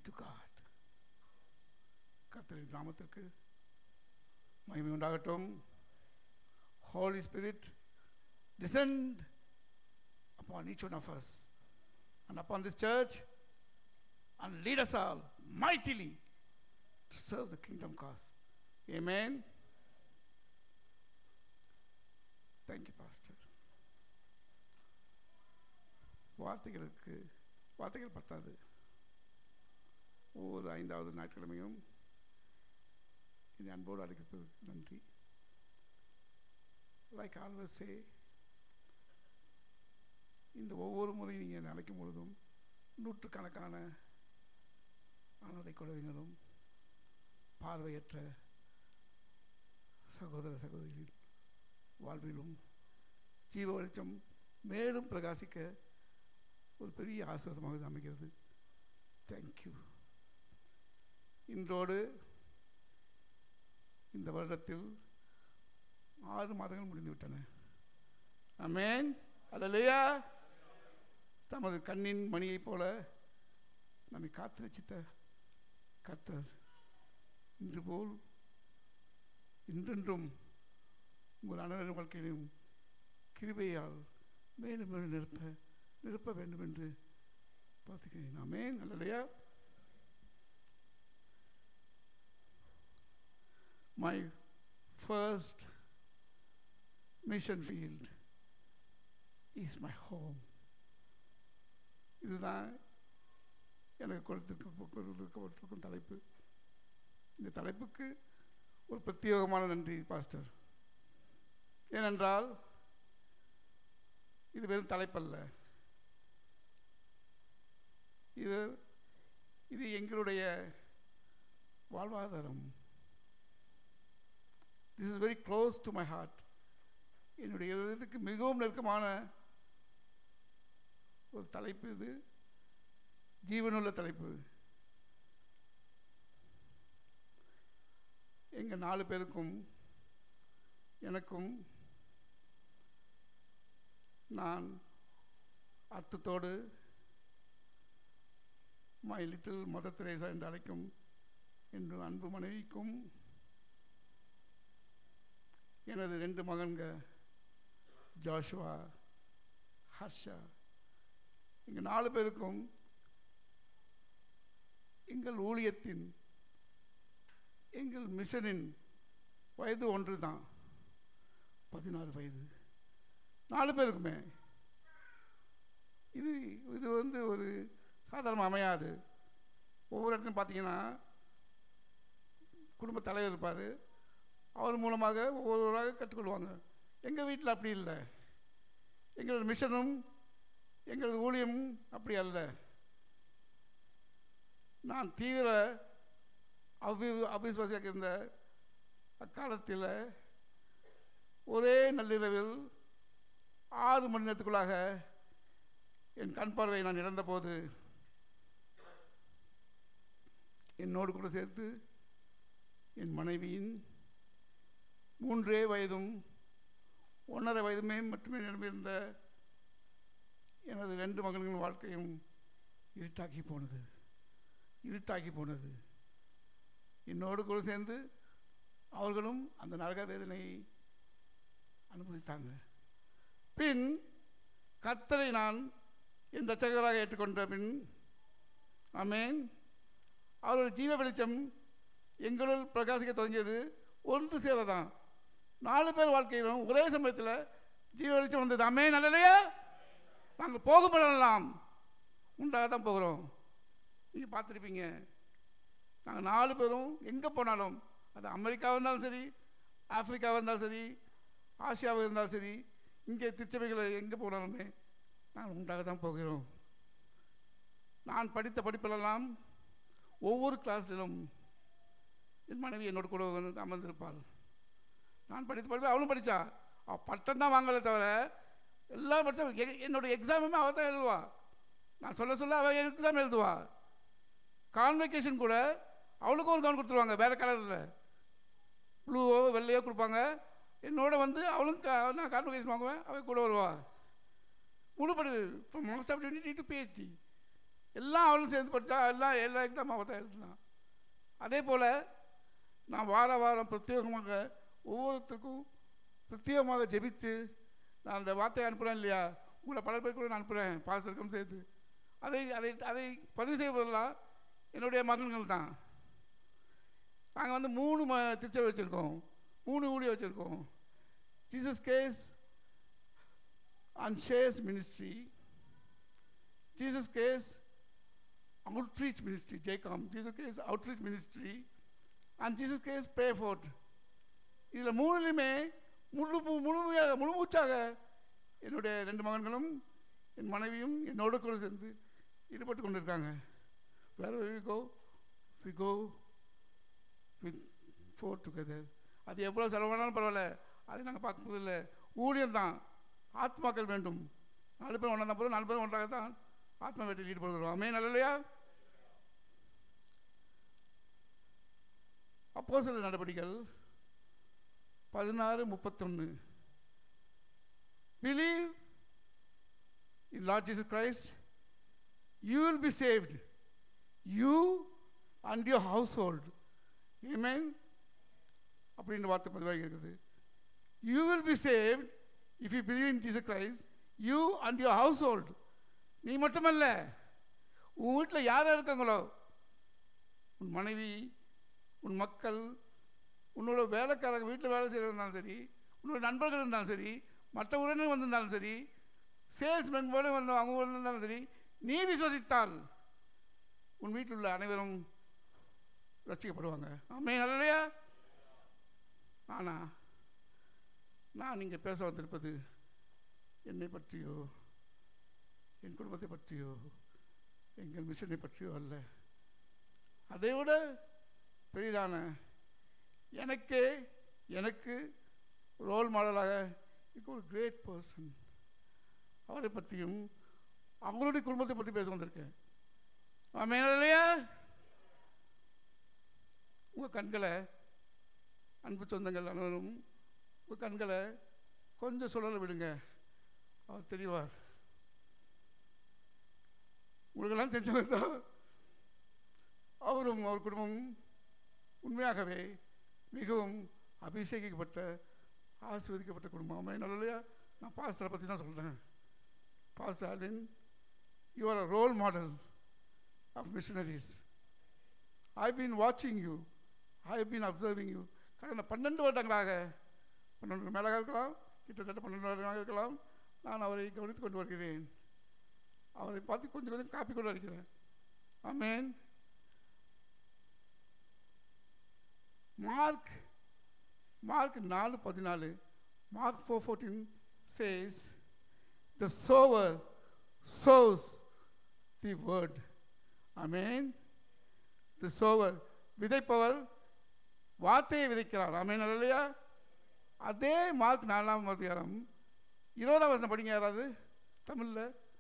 To God கர்த்தரின் நாமத்திற்கு மகிமை உண்டாகட்டும் Holy Spirit descend upon each one of us and upon this church and lead us all mightily to serve the kingdom cause. Amen. Thank you, Pastor. வார்த்தைகளுக்கு வார்த்தைகள் பத்தாது ஒவ்வொரு ஐந்தாவது ஞாயிற்றுக்கிழமையும் இந்த அன்போடு அழைக்கிறதுக்கு நன்றி லைக் ஆல்வேஸ் சே இந்த ஒவ்வொரு முறையும் நீங்கள் நினைக்கும் பொழுதும் நூற்றுக்கணக்கான அனாதை குழந்தைகளும் பார்வையற்ற சகோதர சகோதரிகள் வாழ்விலும் ஜீவ வெளிச்சம் மேலும் பிரகாசிக்க ஒரு பெரிய ஆசீர்வாதமாக இது அமைகிறது தேங்க்யூ இன்றோடு இந்த வருடத்தில் ஆறு மாதங்கள் முடிந்துவிட்டன அமேன் அல்லையா தமது கண்ணின் மணியைப் போல நம்மை காத்து வச்சித்த கர்த்தர் இன்று போல் இன்றென்றும் உங்கள் அனைவரின் வாழ்க்கையிலும் கிருபையால் மேலும் மேலும் நிரப்ப நிரப்ப வேண்டும் என்று பார்த்துக்கிறேன் ஆமென் அல்லையா my first mission field is my home இதுதான் எனக்கு கொடுத்திருக்க கொடுத்திருக்கும் தலைப்பு இந்த தலைப்புக்கு ஒரு பிரத்யேகமான நன்றி பாஸ்டர் ஏனென்றால் இது வெறும் தலைப்பல்ல இது இது எங்களுடைய வாழ்வாதாரம் this is very close to my heart என்னுடைய இதயத்துக்கு மிகவும் நெருக்கமான ஒரு தலைப்பு இது ஜீவனுள்ள தலைப்பு எங்கள் நாலு பேருக்கும் எனக்கும் நான் அர்த்தத்தோடு மை லிட்டில் மதர் திரேசா என்று அழைக்கும் என்று அன்பு மனைவிக்கும் எனது ரெண்டு மகன்க ஜாஷுவா ஹர்ஷா எங்கள் நாலு பேருக்கும் எங்கள் ஊழியத்தின் எங்கள் மிஷனின் வயது ஒன்று தான் பதினாறு வயது நாலு பேருக்குமே இது இது வந்து ஒரு சாதாரண அமையாது ஒவ்வொரு இடத்துலையும் பார்த்தீங்கன்னா குடும்ப தலைவர் இருப்பார் அவர் மூலமாக ஒவ்வொருவராக கற்றுக்கொள்வாங்க எங்கள் வீட்டில் அப்படி இல்லை எங்களோட மிஷனும் எங்களது ஊழியமும் அப்படி அல்ல நான் தீவிர அபி அபிசுவாசியாக இருந்த அக்காலத்தில் ஒரே நள்ளிரவில் ஆறு மணி நேரத்துக்குள்ளாக என் கண் பார்வையை நான் இழந்தபோது என்னோடு கூட சேர்த்து என் மனைவியின் மூன்றே வயதும் ஒன்றரை வயதுமே மட்டுமே நிரம்பியிருந்த எனது ரெண்டு மகன்களின் வாழ்க்கையும் இருட்டாக்கி போனது இருட்டாக்கி போனது என்னோடு கூட சேர்ந்து அவர்களும் அந்த நரக வேதனையை அனுபவித்தாங்க பின் கர்த்தரை நான் என் ரச்சகராக ஏற்றுக்கொண்ட பின் ஆமேன் அவருடைய ஜீவ வெளிச்சம் எங்களுள் பிரகாசிக்க தொடங்கியது ஒன்று சேரதான் நாலு பேர் வாழ்க்கையிலும் ஒரே சமயத்தில் ஜீவ வெளிச்சம் வந்தது அமே நல்லலையா நாங்கள் போகப்படலாம் உண்டாக தான் போகிறோம் நீங்கள் பார்த்துருப்பீங்க நாங்கள் நாலு பேரும் எங்கே போனாலும் அது அமெரிக்காவாக இருந்தாலும் சரி ஆப்பிரிக்காவாக இருந்தாலும் சரி ஆசியாவாக இருந்தாலும் சரி இங்கே திருச்சபைகளை எங்கே போனாலுமே நாங்கள் உண்டாக தான் போகிறோம் நான் படித்த படிப்பிலெல்லாம் ஒவ்வொரு கிளாஸ்லிலும் என் மனைவி என்னோட கூட வந்து அமர்ந்திருப்பாள் நான் படித்த படிப்பு அவளும் படித்தா அவள் பட்டம் தான் வாங்கலை தவிர எல்லாம் படித்தா எ- என்னோட எக்ஸாமுமே அவள் தான் எழுதுவா நான் சொல்ல சொல்ல அவள் எக்ஸாம் எழுதுவா கான்வெகேஷன் கூட அவளுக்கும் ஒரு கவனம் கொடுத்துருவாங்க வேறு கலரில் ப்ளூவோ வெள்ளையோ கொடுப்பாங்க என்னோட வந்து அவளும் க- நான் கான்வெகேஷன் வாங்குவேன் அவள் கூட வருவா முழு படிப்பு from master of to PhD எல்லாம் அவளும் சேர்ந்து படித்தா எல்லாம் எல்லா எக்ஸாம் அவள் தான் எழுதினான் அதே போல் நான் வார வாரம் பிரத்யேகமாக ஒவ்வொருத்தருக்கும் பிரத்யேகமாக ஜெபித்து நான் அந்த வார்த்தையை அனுப்புகிறேன் இல்லையா உங்களை பல பேர் கூட நான் அனுப்புகிறேன் பாசருக்கும் சேர்த்து அதை அதை அதை பதிவு செய்வதெல்லாம் என்னுடைய மகன்கள் தான் நாங்கள் வந்து மூணு ம திருச்சை வச்சுருக்கோம் மூணு ஊழிய வச்சுருக்கோம் Jesus cares and shares ministry Jesus cares outreach ministry, JCOM, Jesus Case outreach ministry, and Jesus Case pay for it. இதில் மூணுலையுமே முழு மு- முழுமையாக முழுமூச்சாக என்னுடைய ரெண்டு மகன்களும் என் மனைவியும் என்னோட கூட சேர்ந்து ஈடுபட்டு கொண்டிருக்காங்க வேறு we go we go with four together அது எவ்வளோ செலவானாலும் பரவாயில்ல அதை நாங்கள் பார்க்க போதில்லை ஊழியம் தான் ஆத்மாக்கள் வேண்டும் நாலு பேர் ஒன்றா போகிறோம் நாலு பேர் ஒன்றாக தான் ஆத்மா வேட்டையில் ஈடுபடுகிறோம் அமே நல்லலையா அப்போ சில நடவடிக்கைகள் பதினாறு முப்பத்தொன்று believe in Lord Jesus Christ you will be saved you and your household amen அப்படின்ற வார்த்தை பதிவாகி இருக்குது you will be saved if you believe in Jesus Christ you and your household நீ மட்டுமல்ல உன் வீட்டில் யார் யார் இருக்காங்களோ உன் மனைவி உன் மக்கள் உன்னோட வேலைக்காரங்க வீட்டில் வேலை செய்கிறவங்க இருந்தாலும் சரி உன்னோட நண்பர்கள் இருந்தாலும் சரி மற்ற உறவினர் வந்திருந்தாலும் சரி சேல்ஸ்மேன் போல வந்து அவங்க வந்திருந்தாலும் சரி நீ விசுவசித்தால் உன் வீட்டில் உள்ள அனைவரும் ரசிக்கப்படுவாங்க ஆமே நல்லலையா ஆனால் நான் இங்கே பேச வந்திருப்பது என்னை பற்றியோ என் குடும்பத்தை பற்றியோ எங்கள் மிஷனை பற்றியோ அல்ல அதை விட பெரிதான எனக்கே எனக்கு ரோல் மாடலாக இருக்க ஒரு கிரேட் பர்சன் அவரை பற்றியும் அவங்களுடைய குடும்பத்தை பற்றி பேச வந்திருக்கேன் ஆமே இல்லையா உங்கள் கண்களை அன்பு சொந்தங்கள் அனைவரும் உங்கள் கண்களை கொஞ்சம் சுழல விடுங்க அவர் தெரிவார் உங்களுக்கெல்லாம் தெரிஞ்சவர் தான் அவரும் அவர் குடும்பமும் உண்மையாகவே மிகவும் அபிஷேகிக்கப்பட்ட ஆசீர்வதிக்கப்பட்ட குடும்பம் ஆமாம் நல்லையா நான் பாஸ்டரை பற்றி தான் சொல்கிறேன் pastor Alvin you are a role model of missionaries I been வாட்சிங் you I been observing you கடந்த பன்னெண்டு வருடங்களாக பன்னெண்டு மேலாக இருக்கலாம் கிட்டத்தட்ட பன்னெண்டு வருடங்களாக இருக்கலாம் நான் அவரை கவனித்து கொண்டு வருகிறேன் அவரை பார்த்து கொஞ்சம் கொஞ்சம் காப்பி கொண்டு அடிக்கிறேன் ஆமேன் மார்க் மார்க் நாலு பதினாலு Mark four fourteen says the sower sows the word amen the sower விதைப்பவர் வார்த்தையை விதைக்கிறார் அமேன் இல்லையா அதே மார்க் நாலாம் அதிகாரம் இருபதாம் வருஷம் படிங்க யாராவது தமிழில்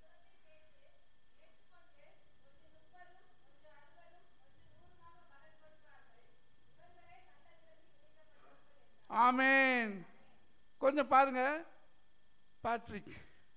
ஆமேன் கொஞ்சம் பாருங்க பேட்ரிக்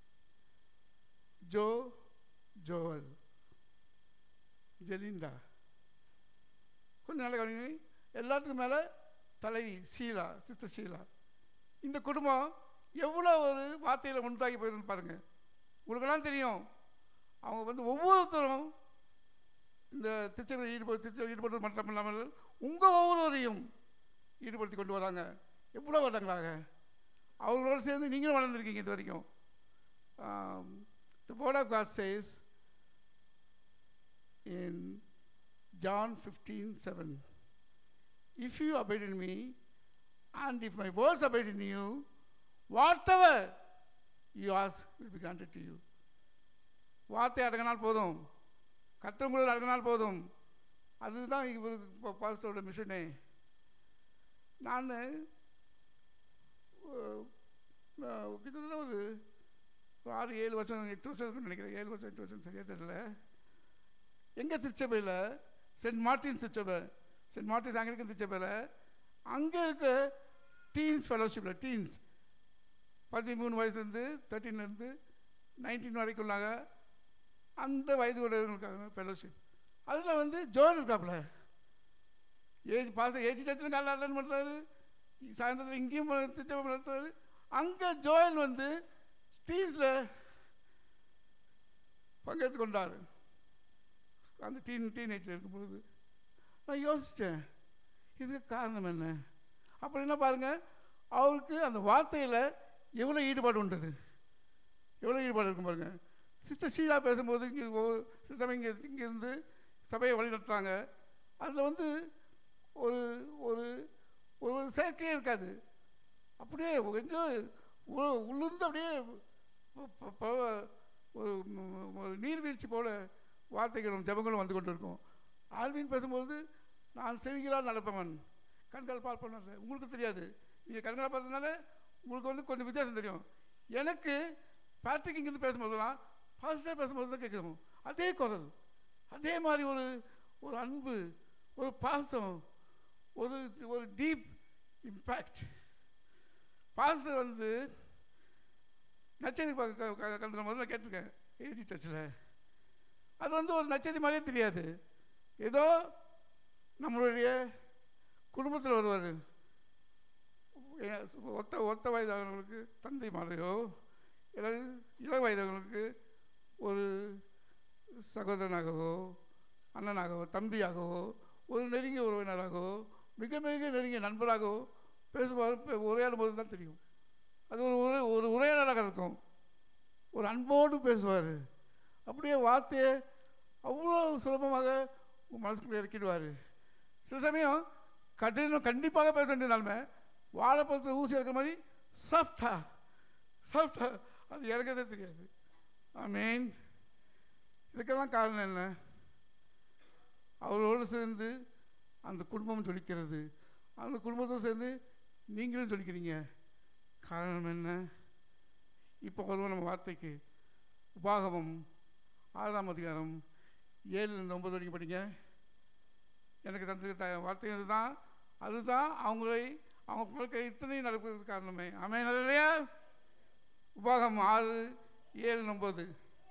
ஜோ ஜோவல் ஜெலிண்டா கொஞ்சம் நல்லா கவனிங்க எல்லாத்துக்கும் மேலே தலைவி ஷீலா சிஸ்டர் ஷீலா இந்த குடும்பம் எவ்வளோ ஒரு வார்த்தையில் ஒன்றாகி போயிருந்து பாருங்க உங்களுக்கெல்லாம் தெரியும் அவங்க வந்து ஒவ்வொருத்தரும் இந்த திருச்சபையில் ஈடுபடு திருச்சபையில் ஈடுபடுவது மட்டும் இல்லாமல் உங்கள் ஒவ்வொருவரையும் ஈடுபடுத்தி கொண்டு வராங்க எவ்வளோ வருடங்களாக அவங்களோடு சேர்ந்து நீங்களும் வளர்ந்துருக்கீங்க இது வரைக்கும் the word of God says in John fifteen seven if you abide in me and if my words abide in you whatever you ask will be granted to you வார்த்தை அடங்கினால் போதும் கத்தவங்களுள் அடங்கினால் போதும் அதுதான் இவருக்கு பாஸ்டரோட மிஷனே நான் கிட்டத்தட்ட ஒரு ஒரு ஆறு ஏழு வருஷம் எட்டு வருஷம் இருக்குன்னு நினைக்கிறேன் ஏழு வருஷம் எட்டு வருஷம் சரியாக தெரியல எங்கள் திருச்சபையில் சென்ட் மார்டின்ஸ் திருச்சபை சென்ட் மார்டின்ஸ் ஆங்கிலிக்கன் திருச்சபையில் அங்கே இருக்க டீன்ஸ் ஃபெலோஷிப்பில் டீன்ஸ் பதிமூணு வயசுலேருந்து தேர்ட்டீன்லேருந்து நைன்டீன் வரைக்குள்ளாக அந்த வயது உடையவர்களுக்காக ஃபெலோஷிப் அதில் வந்து ஜோன் இருக்காப்புல ஏஜ் பாச ஏஜ் சர்ச்சில் காலையில் அட்டன் பண்ணுறாரு சாயந்தரத்தில் இங்கேயும் திருச்சபை நடத்துறாரு அங்கே ஜோயல் வந்து டீஸில் பங்கெடுத்து கொண்டார் அந்த டீன் டீனேஜில் இருக்கும் பொழுது நான் யோசித்தேன் இதுக்கு காரணம் என்ன அப்படின்னா பாருங்கள் அவருக்கு அந்த வார்த்தையில் எவ்வளோ ஈடுபாடு உண்டது எவ்வளோ ஈடுபாடு இருக்கும் பாருங்க சிஸ்டர் ஷீலா பேசும்போது இங்கே சிஸ்டம் இங்கே இங்கேருந்து சபையை வழி நடத்துகிறாங்க அதில் வந்து ஒரு ஒரு ஒரு செயற்கையே இருக்காது அப்படியே எங்கேயோ உ- உள்ளிருந்து அப்படியே ப- ப- ப- ஒரு ம- ஒரு நீர்வீழ்ச்சி போல வார்த்தைகளும் ஜெபங்களும் வந்து கொண்டு இருக்கும் ஆல்வின் பேசும்போது நான் செவிகளால் நடப்பவன் கண்கள் பார்ப்பனல்ல உங்களுக்கு தெரியாது நீங்கள் கண்களை பார்த்ததுனால உங்களுக்கு வந்து கொஞ்சம் வித்தியாசம் தெரியும் எனக்கு பேட்ரிக் இங்கேருந்து பேசும்போதெல்லாம் பாசிட்டிவாக பேசும்போது தான் கேட்கணும் அதே குரல் அதே மாதிரி ஒரு ஒரு அன்பு ஒரு பாசம் ஒரு ஒரு டீப் இம்பேக்ட் பாஸ்டர் வந்து நச்செய்தி கலந்துற முதல்ல கேட்டிருக்கேன் ஏஜி சர்ச்சில் அது வந்து ஒரு நச்செய்தி மாதிரியே தெரியாது ஏதோ நம்மளுடைய குடும்பத்தில் வருவார் ஒத்த ஒத்த வயதானவங்களுக்கு தந்தை மாதிரியோ இல்லை இள வயதானவங்களுக்கு ஒரு சகோதரனாகவோ அண்ணனாகவோ தம்பியாகவோ ஒரு நெருங்கிய உறவினராகவோ மிக மிக நெருங்கிய நண்பராகவோ பேசுவார் பே- உரையாடும் போது தான் தெரியும் அது ஒரு உரை ஒரு உரையாடலாக இருக்கும் ஒரு அன்போடு பேசுவார் அப்படியே வார்த்தையை அவ்வளோ சுலபமாக உங்கள் மனசுக்குள்ளே இறக்கிடுவார் சில சமயம் கடினம் கண்டிப்பாக பேச வேண்டிய நிலைமை வாழைப்பழத்தில் ஊசி இருக்கிற மாதிரி சாஃப்டா சாஃப்டா அது இறங்கதே தெரியாது ஆமீன் இதுக்கெல்லாம் காரணம் என்ன அவரோடு சேர்ந்து அந்த குடும்பம் ஜொலிக்கிறது அந்த குடும்பத்தோடு சேர்ந்து நீங்களும் ஜொலிக்கிறீங்க காரணம் என்ன இப்போ வருவோம் நம்ம வார்த்தைக்கு உபாகமம் ஆறாம் அதிகாரம் ஏழுலேருந்து ஒன்பது வரைக்கும் படிங்க எனக்கு தந்திருக்க த வார்த்தை இதுதான் அதுதான் அவங்களை அவங்க வாழ்க்கை இத்தனையும் நடப்பதற்கு காரணமே ஆமென் இல்லையா உபாகம் ஆறு ஏழு ஒன்பது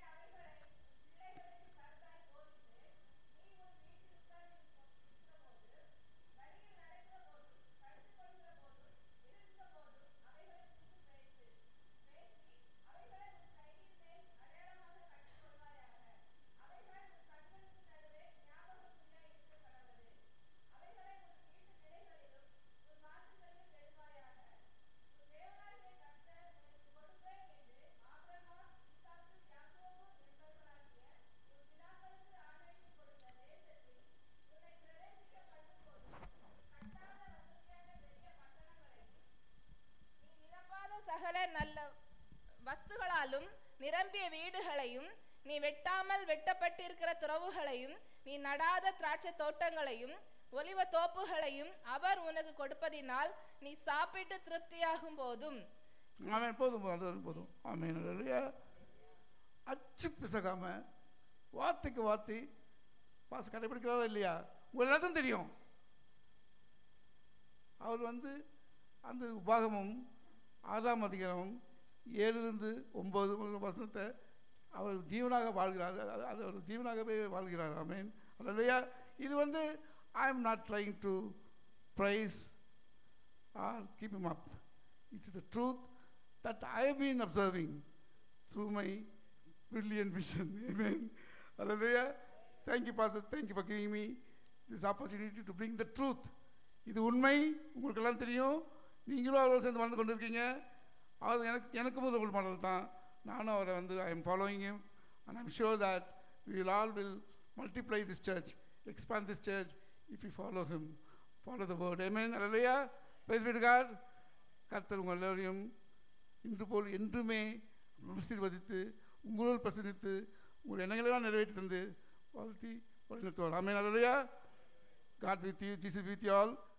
நீ நிரப்பாத சகல நல்ல வஸ்துகளாலும் நிரம்பிய வீடுகளையும் நீ வெட்டாமல் வெட்டப்பட்டிருக்கிற துறவுகளையும் நீ நடாத திராட்சை தோட்டங்களையும் ஒலிவ தோப்புகளையும் அவர் உனக்கு கொடுப்பதினால் நீ சாப்பிட்டு திருப்தியாகும் போதும் ஆமென் போதும் போதும் அது வரைக்கும் போதும் ஆமென் இல்லையா அச்சு பிசகாம வார்த்தைக்கு வார்த்தை பாச கடைபிடிக்கிறாரா இல்லையா உங்க எல்லாத்தையும் தெரியும் அவர் வந்து அந்த உபாகமும் ஆறாம் அதிகாரம் ஏழுலேருந்து ஒம்பது வசனத்தை அவர் ஜீவனாக வாழ்கிறார் அது- அது அவர் ஜீவனாகவே வாழ்கிறார் ஆமென் அது இல்லையா இது வந்து I am not trying to praise or keep him up it is the truth that I have been observing through my brilliant vision. Amen. Hallelujah. Thank you, Pastor. Thank you for giving me this opportunity to bring the truth. இது உண்மை உங்களுக்கெல்லாம் தெரியும் நீங்களும் அவரோட சேர்ந்து வாழ்ந்து கொண்டிருக்கீங்க அவர் எனக்கு எனக்கும் ஒரு ரோல் மாடல் தான் நானும் அவரை வந்து I am following him and I'm sure that we will all will multiply this church, expand this church if we follow him, follow the word. Amen. Hallelujah. Praise be to God. கர்த்தர் உங்கள் எல்லோரையும் இன்று போல் என்றுமே ஆசீர்வதித்து உங்களோடு பிரசனித்து உங்கள் எண்ணங்களெல்லாம் நிறைவேற்றி தந்து வாழ்த்தி வழிநடத்துவார் ஆமென் அல்லையா God with you Jesus with you all